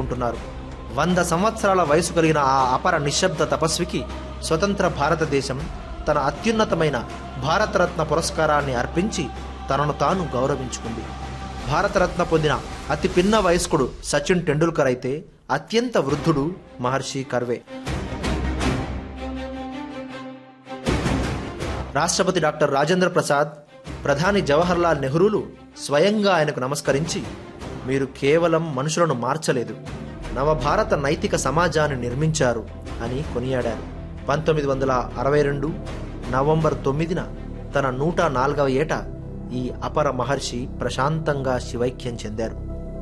జరుపుకుంటున్నారు వంద సంవత్సరాల వయసు కలిగిన ఆ అపర నిశ్శబ్ద తపస్వికి స్వతంత్ర భారతదేశం తన అత్యున్నతమైన భారతరత్న పురస్కారాన్ని అర్పించి తనను తాను గౌరవించుకుంది భారతరత్న పొందిన అతి పిన్న వయస్కుడు సచిన్ టెండూల్కర్ అయితే అత్యంత వృద్ధుడు మహర్షి కర్వే రాష్ట్రపతి డాక్టర్ రాజేంద్ర ప్రసాద్ ప్రధాని జవహర్లాల్ నెహ్రూలు స్వయంగా ఆయనకు నమస్కరించి మీరు కేవలం మనుషులను మార్చలేదు నవభారత నైతిక సమాజాన్ని నిర్మించారు అని కొనియాడారు పంతొమ్మిది వందల అరవై రెండు నవంబర్ తొమ్మిదిన తన నూట నాలుగవ ఏట ఈ అపర మహర్షి ప్రశాంతంగా శివైక్యం చెందారు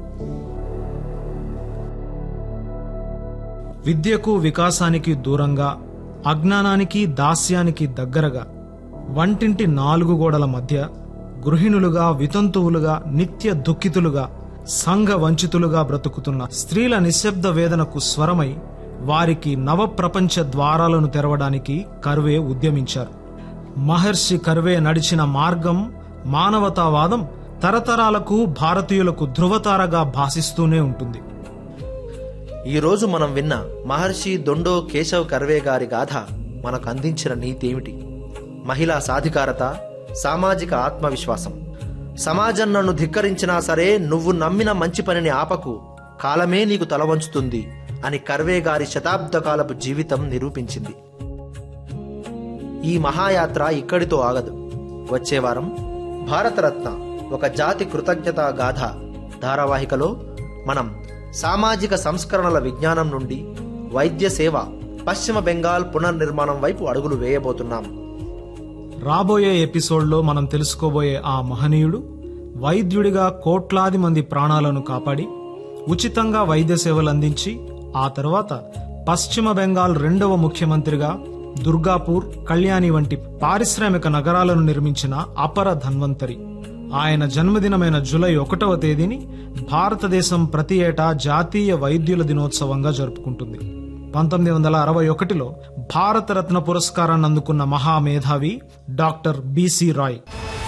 విద్యకు వికాసానికి దూరంగా అజ్ఞానానికి దాస్యానికి దగ్గరగా వంటింటి నాలుగు గోడల మధ్య గృహిణులుగా వితంతువులుగా నిత్య దుఃఖితులుగా సంఘ వంచితులుగా బ్రతుకుతున్న స్త్రీల నిశ్శబ్ద వేదనకు స్వరమై వారికి నవప్రపంచ ద్వారాలను తెరవడానికి కర్వే ఉద్యమించారు మహర్షి కర్వే నడిచిన మార్గం మానవతావాదం తరతరాలకు భారతీయులకు ధృవతారగా భాసిస్తూనే ఉంటుంది ఈరోజు మనం విన్న మహర్షి దొండో కేశవ్ కర్వే గారి గాథ మనకు అందించిన నీతి ఏమిటి మహిళా సాధికారత సామాజిక ఆత్మవిశ్వాసం సమాజం నన్ను ధిక్కరించినా సరే నువ్వు నమ్మిన మంచి పనిని ఆపకు కాలమే నీకు తల వంచుతుంది అని కర్వే గారి శతాబ్ద కాలపు జీవితం నిరూపించింది ఈ మహాయాత్ర ఇక్కడితో ఆగదు వచ్చే వారం భారతరత్న ఒక జాతి కృతజ్ఞతా గాథ ధారావాహికలో మనం సామాజిక సంస్కరణల విజ్ఞానం నుండి వైద్య సేవ పశ్చిమ బెంగాల్ పునర్నిర్మాణం వైపు అడుగులు వేయబోతున్నాం రాబోయే ఎపిసోడ్లో మనం తెలుసుకోబోయే ఆ మహనీయుడు వైద్యుడిగా కోట్లాది మంది ప్రాణాలను కాపాడి ఉచితంగా వైద్య సేవలు అందించి ఆ తర్వాత పశ్చిమ బెంగాల్ రెండవ ముఖ్యమంత్రిగా దుర్గాపూర్ కళ్యాణి వంటి పారిశ్రామిక నగరాలను నిర్మించిన అపర ధన్వంతరి ఆయన జన్మదినమైన జూలై ఒకటవ తేదీని భారతదేశం ప్రతి ఏటా జాతీయ వైద్యుల దినోత్సవంగా జరుపుకుంటుంది పంతొమ్మిది వందల అరవై ఒకటిలో భారతరత్న పురస్కారాన్ని అందుకున్న మహామేధావి డాక్టర్ బిసి రాయ్